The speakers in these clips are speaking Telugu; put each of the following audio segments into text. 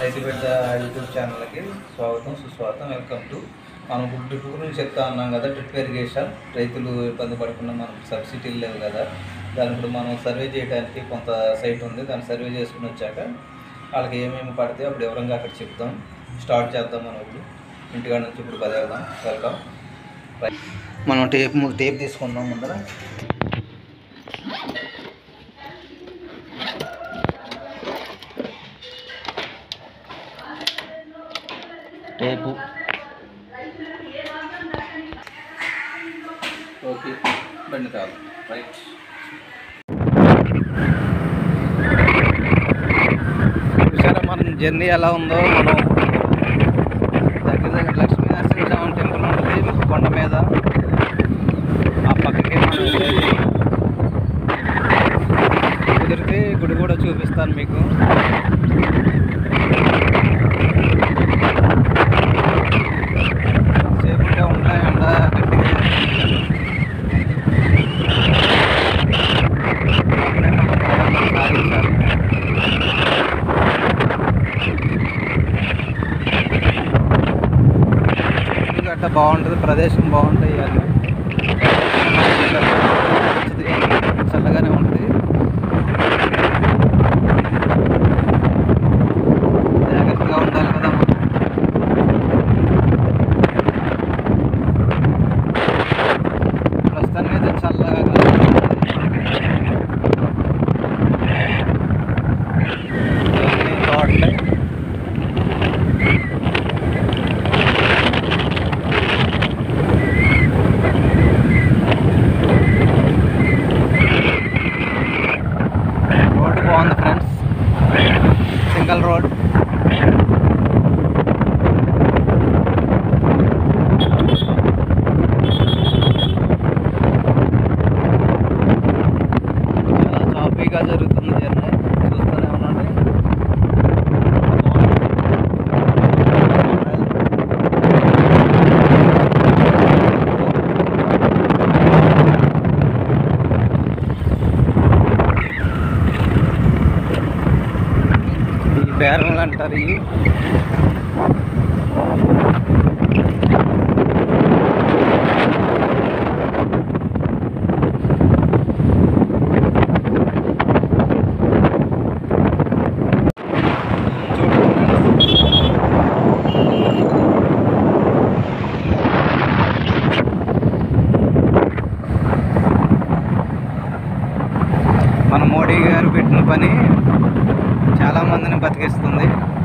రైతు బిడ్డ యూట్యూబ్ ఛానల్కి స్వాగతం సుస్వాగతం వెల్కమ్ టు మనం ఇప్పుడు డ్రిప్ గురించి చెప్తా ఉన్నాం కదా డ్రిప్ ఇరిగేషన్ రైతులు ఇబ్బంది పడకుండా మనకు సబ్సిడీలు లేవు కదా దాని ఇప్పుడు మనం సర్వే చేయడానికి కొంత సైట్ ఉంది దాన్ని సర్వే చేసుకుని వచ్చాక వాళ్ళకి ఏమేమి పడితే అప్పుడు వివరంగా అక్కడ చెప్తాం స్టార్ట్ చేద్దాం మనం ఇప్పుడు ఇంటికాడ నుంచి ఇప్పుడు బదేద్దాం వెల్కమ్ మనం టేప్ టేప్ తీసుకుందాం ముందర టేపు ఓకే బండి కాదు రైట్ చూసారా మన జర్నీ ఎలా ఉందో మనం దగ్గర దగ్గర లక్ష్మీ నరసింహస్వామి టెంపుల్ ఉంటుంది కొండ మీద ఆ పక్కకి మనం వెళ్ళేది. కుదిరితే గుడి కూడా చూపిస్తాను మీకు సేపుగా ఉంటాయి ఎండ గట్టిగా అప్పుడే మనం ప్రయాణం సాగించాలి. గట్ట బాగుంటుంది ప్రదేశం బాగుంటాయి అన్నీ చల్లగానే ఉంటుంది జాగ్రత్తగా ఉండాలి కదా ప్రస్తుతానికి అయితే చల్లగా గాలి వస్తుంది. ఇవన్నీ తోటలే రోడ్ బాగుంది ఫ్రెండ్స్ సింగిల్ రోడ్ చాలా సాఫీగా జరుగుతుంది జర్నీ చూస్తూనే ఉండండి ఈ బేరలు అంటారు ఇవి మన మోడీ గారు పెట్టిన పని చాలా మందిని బతికిస్తుంది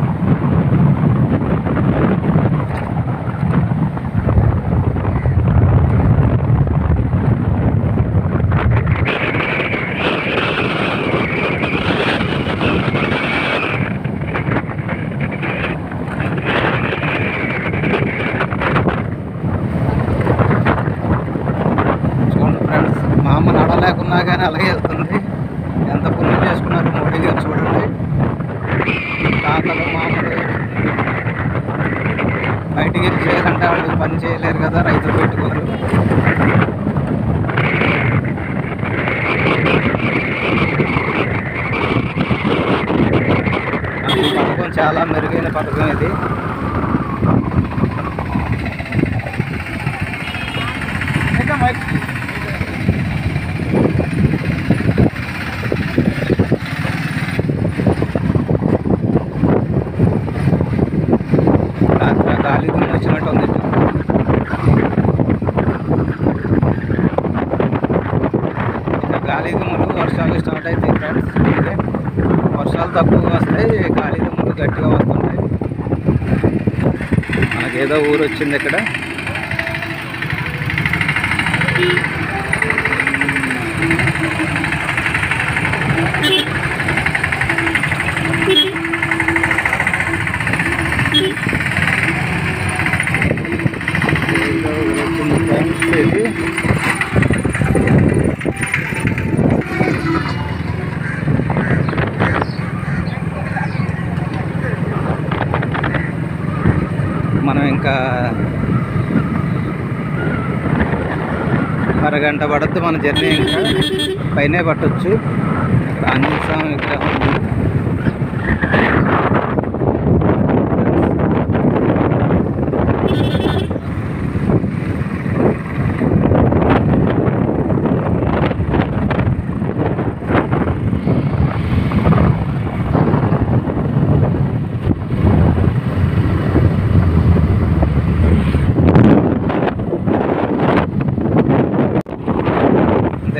చూడండి ఫ్రెండ్స్ మా అమ్మ నడవలేకున్నా కానీ అలాగే వెళ్తుంది ఎంత పుణ్యం చేసుకున్నారు మోడీ గారు చూడండి తాతలు మామూలు బయటికి వెళ్ళి చేయాలంటే వాళ్ళు పని చేయలేరు కదా రైతులు పెట్టుకోరు ఈ పథకం చాలా మెరుగైన పథకం ఇది రాత్రి గాలి దుమ్ము వచ్చినట్టు ఉంది ఇక గాలి దుమ్ములు వర్షాలు స్టార్ట్ అవుతాయి ఫ్రెండ్స్ అంటే వర్షాలు తక్కువ వస్తాయి గాలి దుమ్ములు గట్టిగా వస్తుంటాయి మనకేదో ఊరు వచ్చింది ఇక్కడ ఏదో ఊరు వచ్చింది ఫ్రెండ్స్ ఇది మనం ఇంకా అరగంట పడుతుంది మన జర్నీ ఇంకా పైనే పట్టొచ్చు ఇక్కడ ఆంజనేయ స్వామి విగ్రహం ఉంది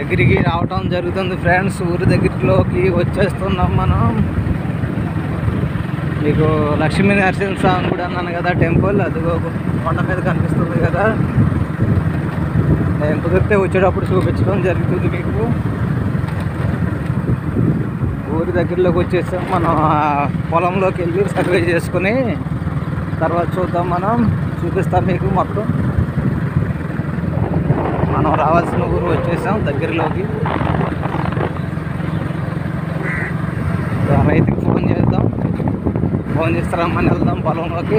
దగ్గరికి రావటం జరుగుతుంది ఫ్రెండ్స్ ఊరి దగ్గరలోకి వచ్చేస్తున్నాం మనం మీకు లక్ష్మీ నరసింహ స్వామి కూడా అన్నాను కదా టెంపుల్ అదిగో కొండ మీద కనిపిస్తుంది కదా నేను కుదిరితే వచ్చేటప్పుడు చూపించడం జరుగుతుంది మీకు ఊరి దగ్గరలోకి వచ్చేసాం మనం ఆ పొలంలోకి వెళ్ళి సర్వే చేసుకుని తర్వాత చూద్దాం మనం చూపిస్తాం మీకు మొత్తం మనం రావాల్సిన ఊరు వచ్చేసాం దగ్గరలోకి ఆ రైతుకి ఫోన్ చేద్దాం ఫోన్ చేస్తే రమ్మని వెళ్దాం పొలంలోకి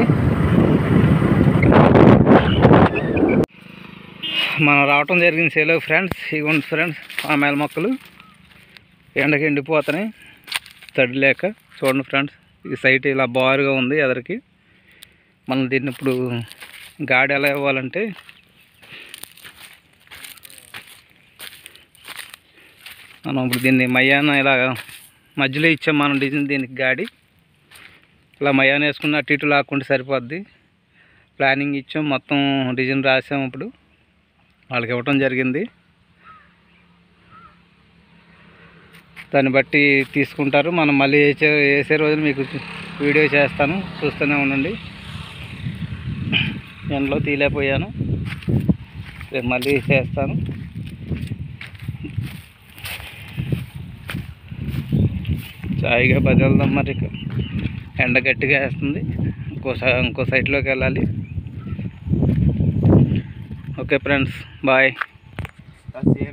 మనం రావటం జరిగింది సేలో ఫ్రెండ్స్ ఇగోండి ఫ్రెండ్స్ ఆమెల మొక్కలు ఎండకి ఎండిపోతున్నాయి తడి లేక చూడండి ఫ్రెండ్స్ ఈ సైట్ ఇలా బారుగా ఉంది ఎదరికి మనం దీన్ని ఇప్పుడు గాడి ఎలా ఇవ్వాలంటే మనం ఇప్పుడు దీన్ని మయ్యాన ఇలా మధ్యలో ఇచ్చాం మనం డిజైన్ దీనికి గాడి ఇలా మయాన వేసుకున్న అటు ఇటు లాక్కుంటే సరిపోద్ది ప్లానింగ్ ఇచ్చాం మొత్తం డిజైన్ రాసాం ఇప్పుడు వాళ్ళకి ఇవ్వటం జరిగింది దాన్ని బట్టి తీసుకుంటారు మనం మళ్ళీ వేసే వేసే రోజున మీకు వీడియో చేస్తాను చూస్తూనే ఉండండి ఎండలో తీలేకపోయాను రేపు మళ్ళీ చేస్తాను చాయిగా బదలుదాం మరి ఇక. ఎండ గట్టిగా వేస్తుంది ఇంకో సై ఇంకో సైట్లోకి వెళ్ళాలి ఓకే ఫ్రెండ్స్ బాయ్